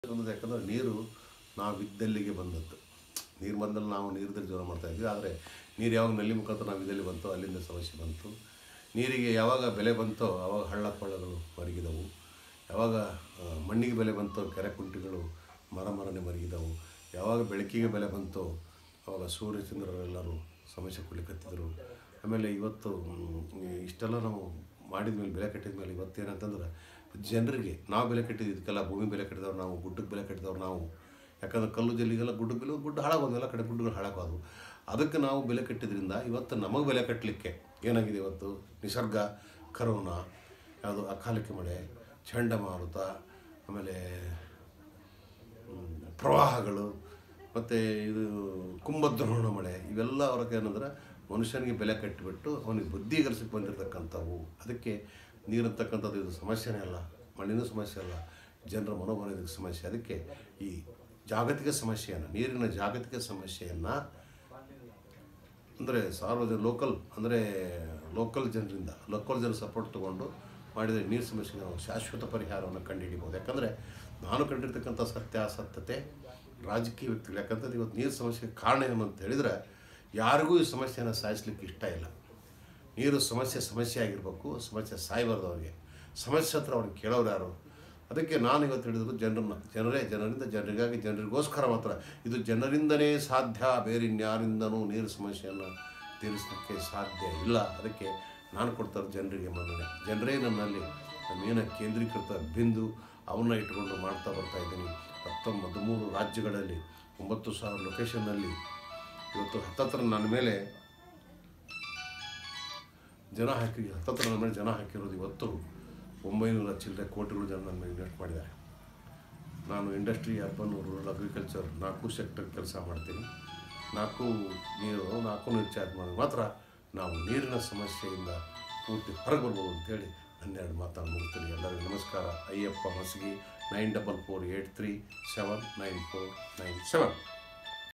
ಅನ್ನೋದು ಯಾಕಂದರೆ ನೀರು ನಾವಿದ್ದಲ್ಲಿಗೆ ಬಂದದ್ದು ನೀರು ಬಂದಲ್ಲಿ ನಾವು ನೀರದಲ್ಲಿ ಜೀವನ ಮಾಡ್ತಾ ಇದ್ವಿ ಆದರೆ ನೀರು ಯಾವಾಗ ನಲ್ಲಿ ಮುಖಾಂತರ ನಾವು ಇದ್ದಲ್ಲಿ ಬಂತೋ ಅಲ್ಲಿಂದ ಸಮಸ್ಯೆ ಬಂತು ನೀರಿಗೆ ಯಾವಾಗ ಬೆಲೆ ಬಂತೋ ಆವಾಗ ಹಳ್ಳ ಕೊಳ್ಳಗಳು ಮರಗಿದವು ಯಾವಾಗ ಆ, ಮಣ್ಣಿಗೆ ಬೆಲೆ ಬಂತೋ ಕೆರೆ ಕುಂಟಿಗಳು ಮರ ಮರನೆ ಮರಗಿದವು ಯಾವಾಗ ಬೆಳಕಿಗೆ ಬೆಲೆ ಬಂತೋ ಅವಾಗ ಸೂರ್ಯಚಂದ್ರರೆಲ್ಲರೂ ಸಮಸ್ಯೆ ಕೊಡ್ಲಿಕ್ಕತ್ತಿದ್ರು ಆಮೇಲೆ ಇವತ್ತು ಮ್, ಇಷ್ಟೆಲ್ಲ ನಾವು ಮಾಡಿದ ಮೇಲೆ ಬೆಲೆ ಕಟ್ಟಿದ ಮೇಲೆ ಇವತ್ತೇನಂತಂದ್ರೆ ಜನರಿಗೆ ನಾವು ಬೆಲೆ ಕಟ್ಟಿದ್ದು ಇದಕ್ಕೆಲ್ಲ ಭೂಮಿ ಬೆಲೆ ಕಟ್ಟಿದವ್ರು ನಾವು ಗುಡ್ಡಕ್ಕೆ ಬೆಲೆ ಕಟ್ಟಿದವ್ರು ನಾವು ಯಾಕಂದ್ರೆ ಕಲ್ಲು ಜಲ್ಲಿಗೆಲ್ಲ ಗುಡ್ಡಕ್ಕೆ ಬೆಲೆ ಗುಡ್ಡ ಹಾಳಾಗೋದು ಎಲ್ಲ ಕಡೆ ಗುಡ್ಡಗಳು ಹಾಳಾಗೋದು ಅದಕ್ಕೆ ನಾವು ಬೆಲೆ ಕಟ್ಟಿದ್ರಿಂದ ಇವತ್ತು ನಮಗೆ ಬೆಲೆ ಕಟ್ಟಲಿಕ್ಕೆ ಏನಾಗಿದೆ ಇವತ್ತು ನಿಸರ್ಗ ಕರೋನಾ ಯಾವುದು ಅಕಾಲಿಕ ಮಳೆ ಚಂಡಮಾರುತ ಆಮೇಲೆ ಹ್ಮ್, ಪ್ರವಾಹಗಳು ಮತ್ತು ಇದು ಕುಂಭದ್ರೋಣ ಮಳೆ ಇವೆಲ್ಲ ಅವ್ರಿಗೆ ಏನಂದ್ರೆ ಮನುಷ್ಯನಿಗೆ ಬೆಲೆ ಕಟ್ಟಿಬಿಟ್ಟು ಅವನಿಗೆ ಬುದ್ಧಿಗಲಿಸಕ್ಕೆ ಬಂದಿರತಕ್ಕಂಥವು ಅದಕ್ಕೆ ನೀರಿರ್ತಕ್ಕಂಥದ್ದು ಇದು ಸಮಸ್ಯೆನೇ ಅಲ್ಲ ಮಣ್ಣಿನ ಸಮಸ್ಯೆ ಅಲ್ಲ ಜನರ ಮನೋಭಾವದ ಸಮಸ್ಯೆ ಅದಕ್ಕೆ ಈ ಜಾಗತಿಕ ಸಮಸ್ಯೆಯನ್ನು ನೀರಿನ ಜಾಗತಿಕ ಸಮಸ್ಯೆಯನ್ನು ಅಂದರೆ ಸಾರ್ವಜನಿಕ ಲೋಕಲ್ ಅಂದರೆ ಲೋಕಲ್ ಜನರಿಂದ ಲೋಕಲ್ ಜನ ಸಪೋರ್ಟ್ ತೊಗೊಂಡು ಮಾಡಿದರೆ ನೀರು ಸಮಸ್ಯೆಗೆ ನಾವು ಶಾಶ್ವತ ಪರಿಹಾರವನ್ನು ಕಂಡುಹಿಡಿಬೋದು ಯಾಕಂದರೆ ನಾನು ಕಂಡಿರ್ತಕ್ಕಂಥ ಸತ್ಯಾಸತ್ಯತೆ ರಾಜಕೀಯ ವ್ಯಕ್ತಿಗಳು ಯಾಕಂತಂದ್ರೆ ಇವತ್ತು ನೀರು ಸಮಸ್ಯೆಗೆ ಕಾರಣ ಏನು ಅಂತ ಹೇಳಿದರೆ ಯಾರಿಗೂ ಈ ಸಮಸ್ಯೆಯನ್ನು ಸಾಯಿಸ್ಲಿಕ್ಕೆ ಇಷ್ಟ ಇಲ್ಲ ನೀರು ಸಮಸ್ಯೆ ಸಮಸ್ಯೆ ಆಗಿರಬೇಕು ಸಮಸ್ಯೆ ಸಾಯಬಾರ್ದು ಅವ್ರಿಗೆ ಸಮಸ್ಯೆ ಹತ್ರ ಅವ್ರಿಗೆ ಕೇಳೋರು ಯಾರು ಅದಕ್ಕೆ ನಾನು ಇವತ್ತು ಹೇಳಿದ್ರು ಜನರನ್ನ ಜನರೇ ಜನರಿಂದ ಜನರಿಗಾಗಿ ಜನರಿಗೋಸ್ಕರ ಮಾತ್ರ ಇದು ಜನರಿಂದನೇ ಸಾಧ್ಯ ಬೇರೆ ಇನ್ಯಾರಿಂದನೂ ನೀರು ಸಮಸ್ಯೆಯನ್ನು ತೀರಿಸಲಿಕ್ಕೆ ಸಾಧ್ಯ ಇಲ್ಲ ಅದಕ್ಕೆ ನಾನು ಕೊಡ್ತಾರೆ ಜನರಿಗೆ ಮನ್ನಣೆ ಜನರೇ ನನ್ನಲ್ಲಿ ಮೇನ ಕೇಂದ್ರೀಕೃತ ಬಿಂದು ಅವನ್ನ ಇಟ್ಕೊಂಡು ಮಾಡ್ತಾ ಬರ್ತಾ ಇದ್ದೀನಿ ಹತ್ತೊಂಬತ್ತು ಹದಿಮೂರು ರಾಜ್ಯಗಳಲ್ಲಿ ಒಂಬತ್ತು ಸಾವಿರ ಲೊಕೇಶನ್ನಲ್ಲಿ ಇವತ್ತು ಹತ್ತತ್ರ ನನ್ನ ಮೇಲೆ ಜನ ಹಾಕಿ ಹತ್ತತ್ರ ನನ್ನ ಮೇಲೆ ಜನ ಹಾಕಿರೋದು ಇವತ್ತು ಒಂಬೈನೂರ ಚಿಲ್ಲರೆ ಕೋಟಿಗಳು ಜನ ನನ್ನ ಮೇಲೆ ಇನ್ವೆಸ್ಟ್ ಮಾಡಿದ್ದಾರೆ ನಾನು ಇಂಡಸ್ಟ್ರಿ ಅರ್ಬನ್ ರೂರಲ್ ಅಗ್ರಿಕಲ್ಚರ್ ನಾಲ್ಕು ಸೆಕ್ಟರ್ ಕೆಲಸ ಮಾಡ್ತೀನಿ ನಾಲ್ಕು ನೀರು ನಾಲ್ಕು ನೀರು ಚಾರ್ಜ್ ಮಾಡೋದು ಮಾತ್ರ ನಾವು ನೀರಿನ ಸಮಸ್ಯೆಯಿಂದ ಪೂರ್ತಿ ಹೊರಗೆ ಬರ್ಬೋದು ಅಂತೇಳಿ ಹನ್ನೆರಡು ಮಾತನ್ನು ಮುಗಿಸ್ತೀನಿ ಎಲ್ಲರಿಗೂ ನಮಸ್ಕಾರ Ayyappa Masagi nine double four eight three seven nine four nine seven